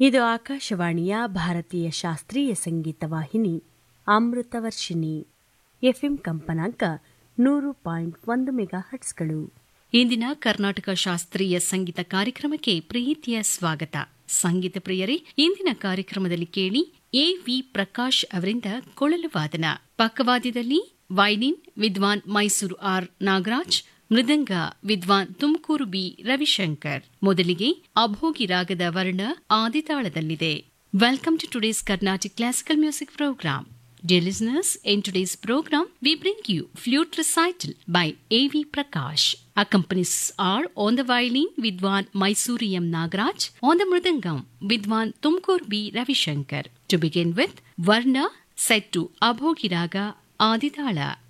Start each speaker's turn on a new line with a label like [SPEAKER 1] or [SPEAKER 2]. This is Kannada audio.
[SPEAKER 1] ಇದು ಆಕಾಶವಾಣಿಯ ಭಾರತೀಯ ಶಾಸ್ತ್ರೀಯ ಸಂಗೀತ ವಾಹಿನಿ ಅಮೃತವರ್ಷಿಣಿ ಎಫ್ಎಂ ಕಂಪನಾಂಕ ನೂರು ಪಾಯಿಂಟ್ ಒಂದು ಮೆಗಾ ಹಟ್ಸ್ಗಳು
[SPEAKER 2] ಇಂದಿನ ಕರ್ನಾಟಕ ಶಾಸ್ತ್ರೀಯ ಸಂಗೀತ ಕಾರ್ಯಕ್ರಮಕ್ಕೆ ಪ್ರೀತಿಯ ಸ್ವಾಗತ ಸಂಗೀತ ಪ್ರಿಯರೇ ಇಂದಿನ ಕಾರ್ಯಕ್ರಮದಲ್ಲಿ ಕೇಳಿ ಎ ವಿ ಪ್ರಕಾಶ್ ಅವರಿಂದ ಕೊಳಲು ವಾದನ ಪಕ್ಕವಾದ್ಯದಲ್ಲಿ ವೈಲಿನ್ ವಿದ್ವಾನ್ ಮೈಸೂರು ಆರ್ ನಾಗರಾಜ್ ಮೃದಂಗ ವಿದ್ವಾನ್ ತುಮಕೂರು ಬಿ ರವಿಶಂಕರ್ ಮೊದಲಿಗೆ ಅಭೋಗಿ ರಾಗದ ವರ್ಣ ಆದಿತಾಳದಲ್ಲಿದೆ welcome to today's Carnatic classical music programme Dear listeners, in today's program, we bring you Flute Recital by A.V. Prakash. Accompanies are on the violin Vidwan Mysuri M. Nagraj, on the mridangam Vidwan Tumkur B. Ravishankar. To begin with, Varna set to Abhogiraga Aditala.